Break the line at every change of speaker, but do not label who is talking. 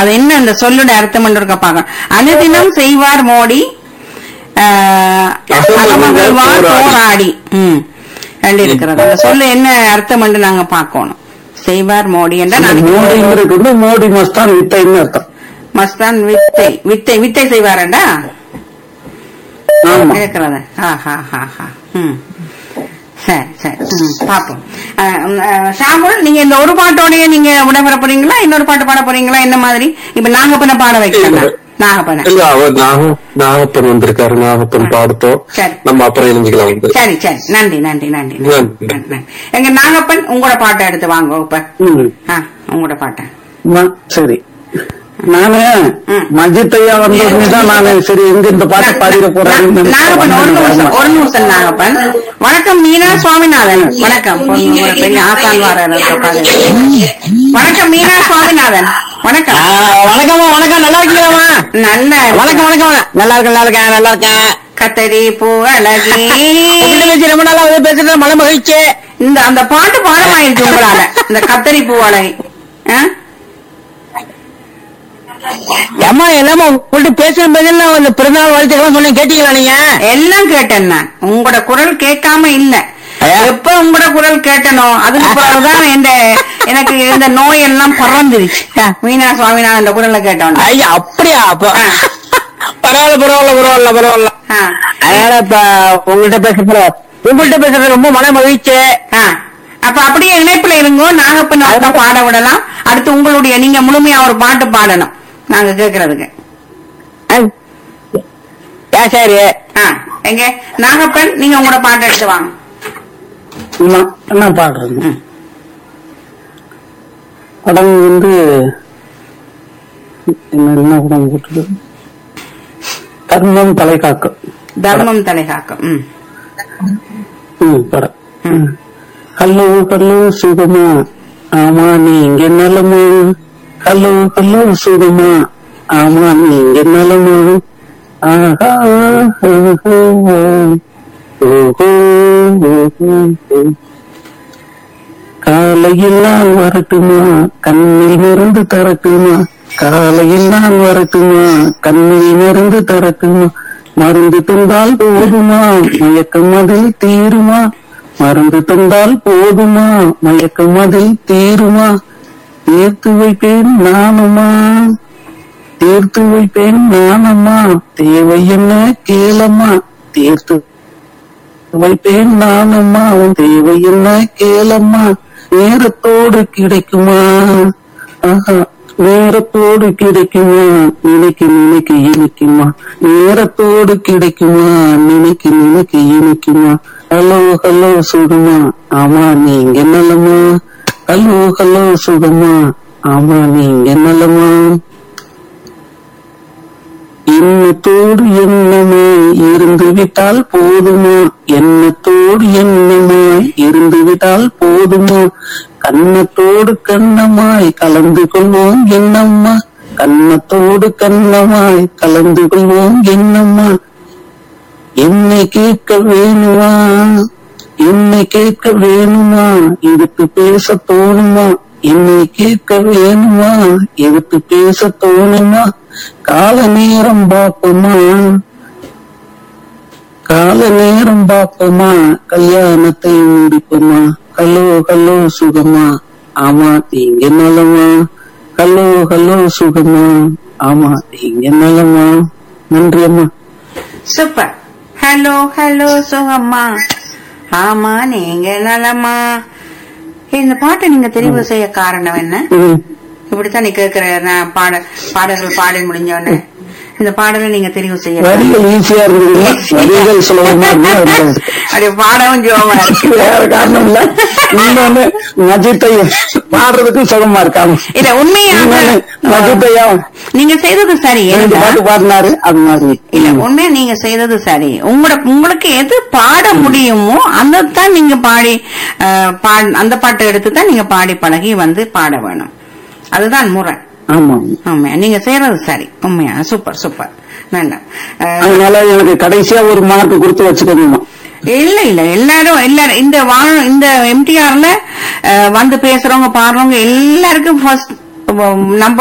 அது என்ன அந்த சொல்லோட அர்த்தம் இருக்க பார்க்கணும் அனுதினம் செய்வார் மோடி ஆஹ், அகமகிழ்வார் போராடி ம் ரெண்டு இருக்கிறது அந்த சொல்லு என்ன அர்த்தம் என்று நாங்க பார்க்கணும் செய்வார் மோடி என்ற நாளைக்கு
மோடிங்கிறது வந்து மோடி மஸ்தான் வித்தைன்னு அர்த்தம்
மஸ்தான் வித்தை வித்தை வித்தை செய்வாரண்டா
ஆமா
இருக்கிறது ஆஹா ஹா ஹா ம் சரி சரி ம் பாப்போம் அஹ், உம், அஹ், ஷாமுல் நீங்க இந்த ஒரு பாட்டோடய நீங்க விடப்பட போறீங்களா இன்னொரு பாட்டு பாட போறீங்களா என்ன மாதிரி இப்ப நாகப்பன பாட வைக்கலாம் நாகப்பன
இல்ல அவர் நாக நாகப்பன் வந்திருக்காரு நாகப்பன் பாடத்தோம்
சரி.
நம்ம அப்புறம் இணைஞ்சுக்கலாம் வந்து
சரி சரி நன்றி நன்றி நன்றி நன்றி,
நன்றி.
நன்றி. எங்க நாகப்பன் உங்களோட பாட்டை எடுத்து வாங்க இப்ப
ம்.
ஆ உங்களோட பாட்டை
ம- சரி நானு
ம்.
மஜித் ஐயா வந்ததுமே தான் நானு சரி எங்க இந்த பாட்டு பாடிட போறான்னு
நாகப்பன் ஒரு நிமிஷம்
நினைச்சேன்.
ஒரு நிமிஷம் நாகப்பன் வணக்கம் மீனா சுவாமிநாதன் வணக்கம் உங்களோட பெரிய ஆசான் வார வணக்கம் மீனா சுவாமிநாதன் வணக்கம்
வணக்கம்மா வணக்கம் நல்லா இருக்கீங்களாமா
நல்ல
வணக்கம் வணக்கம் நல்லா இருக்கேன் நல்லா இருக்கேன் நல்லா இருக்கேன்
கத்தரி பூ அழகி
உங்கள்ட்ட பேசி ரொம்ப நாளா வந்து பேசுறது மலை மகிழ்ச்சி
இந்த அந்த பாட்டு பாடமாயிருச்சு உங்களால இந்த கத்தரி பூ அழகி ஆ?
அம்மா எல்லாமே உங்கள்ட்ட பேசுற பதில் இந்த பிறந்தநாள் வாழ்த்துக்கெல்லாம் சொன்னேன் கேட்டீங்களா நீங்க
எல்லாம் கேட்டேன் நான் உங்களோட குரல் கேட்காம இல்ல
ஐயா.
எப்ப உங்களோட குரல் கேட்டனோ அதுக்கு பிறகுதான் இந்த எனக்கு இந்த நோய் எல்லாம் பறந்துருச்சு மீனா சுவாமிநாதன் இந்த குரலை கேட்டோம்
ஐயா அப்படியா அப்ப
ஆ.
பரவாயில்ல பரவாயில்ல பரவாயில்ல பரவாயில்ல அதனால இப்ப உங்கள்ட்ட பேசுறது உங்கள்ட்ட பேசுறது ரொம்ப மன மகிழ்ச்சி
அப்ப அப்படியே இணைப்புல இருங்கோ நாகப்பன் அவங்க பாட விடலாம் அடுத்து உங்களுடைய நீங்க முழுமையா ஒரு பாட்டு பாடணும் நாங்க கேக்குறதுக்கு
ஏன் சரி
ஆ, எங்க நாகப்பன் நீங்க உங்களோட பாட்டை எடுத்து வாங்க
நான் என்ன பாடுறது
ம்.
படம் வந்து என்ன என்ன படம் போட்டுது கர்மம் தலை காக்கும்
தர்மம் தலைகாக்கும் ம்
ம், படம்
ம்.
ஹலோ ஹலோ சுகமா ஆமா நீங்க நலமா ஹலோ ஹலோ சுகமா ஆமா நீங்க நலமா ஆஹா ஓஹோ ஓஹோ ஓஹோ காலையில் நான் வரட்டுமா கண்ணில் மருந்து தரட்டுமா காலையில் நான் வரட்டுமா கண்ணில் மருந்து தரட்டுமா மருந்து தந்தால் போதுமா மயக்கம் அதில் தீருமா மருந்து தந்தால் போதுமா மயக்கம் அதில் தீருமா தீர்த்து வைப்பேன் நானுமா தீர்த்து வைப்பேன் நானம்மா தேவை என்ன கேளம்மா தீர்த்து வைப்பேன் நானம்மா உன் தேவை என்ன கேளம்மா நேரத்தோடு கிடைக்குமா ஆஹா நேரத்தோடு கிடைக்குமா நினைக்க நினைக்க இனிக்குமா நேரத்தோடு கிடைக்குமா நினைக்க நினைக்க இனிக்குமா ஹலோ ஹலோ சுகமா ஆமா நீங்க நலமா ஹலோ ஹலோ சுகமா ஆமா நீங்க நலமா எண்ணத்தோடு எண்ணமாய் இருந்து விட்டால் போதுமா எண்ணத்தோடு எண்ணமாய் இருந்து விட்டால் போதுமா கண்ணத்தோடு கண்ணமாய் கலந்து கொள்வோம் என்னம்மா கண்ணத்தோடு கண்ணமாய் கலந்து கொள்வோம் என்னம்மா என்னை கேட்க வேணுமா என்னை கேட்க வேணுமா இதுக்கு பேச தோணுமா என்னை கேட்க வேணுமா எதுக்கு பேச தோணுமா கால நேரம் பார்ப்போமா கால நேரம் பார்ப்போமா கல்யாணத்தை முடிப்போமா ஹலோ ஹலோ சுகமா ஆமா நீங்க நலமா ஹலோ ஹலோ சுகமா ஆமா நீங்க நலமா நன்றி அம்மா
சூப்பர் ஹலோ ஹலோ சுகம்மா ஆமா நீங்க நலமா இந்த பாட்டை நீங்க தெரிவு செய்ய காரணம் என்ன
ம்.
இப்படித்தான் நீ கேக்குற நான் பாட பாடல்கள் பாடி முடிஞ்சோடனே இந்த பாடலை நீங்க தெரிவு செய்ய
வரிகள் ஈஸியா இருந்ததுங்க வரிகள் சுலபமா இருந்தது
அப்படி பாடவும் ஜோமா இருக்கு
வேற காரணம் இல்ல இன்னொன்னு மஜித்தை பாடுறதுக்கும் சுகமா இருக்காங்க
இல்ல உண்மையாக
இன்னொன்னு மஜித்தையா
நீங்க செய்தது சரி
ரெண்டு
ஏன்னா-
பாட்டு பாடினாரு அது மாதிரி
இல்ல உண்மையா நீங்க செய்தது சரி உங்களோட உங்களுக்கு எது பாட முடியுமோ அதைத்தான் நீங்க பாடி அஹ், பாட்- அந்த பாட்டை எடுத்து தான் நீங்க பாடி பழகி வந்து பாட வேணும் அதுதான் முறை
ஆமா
உண்மையா நீங்க செய்யறது சரி உண்மையா சூப்பர் சூப்பர் நல்லா அஹ்,
அதனால எனக்கு கடைசியா ஒரு மார்க் கொடுத்து வச்சுக்கணுமா
இல்ல இல்ல எல்லாரும் எல்லாரும் இந்த வாழ் இந்த எம்டிஆர்ல வந்து பேசுறவங்க பாடுறவங்க எல்லாருக்கும் ஃபர்ஸ்ட் நம்ம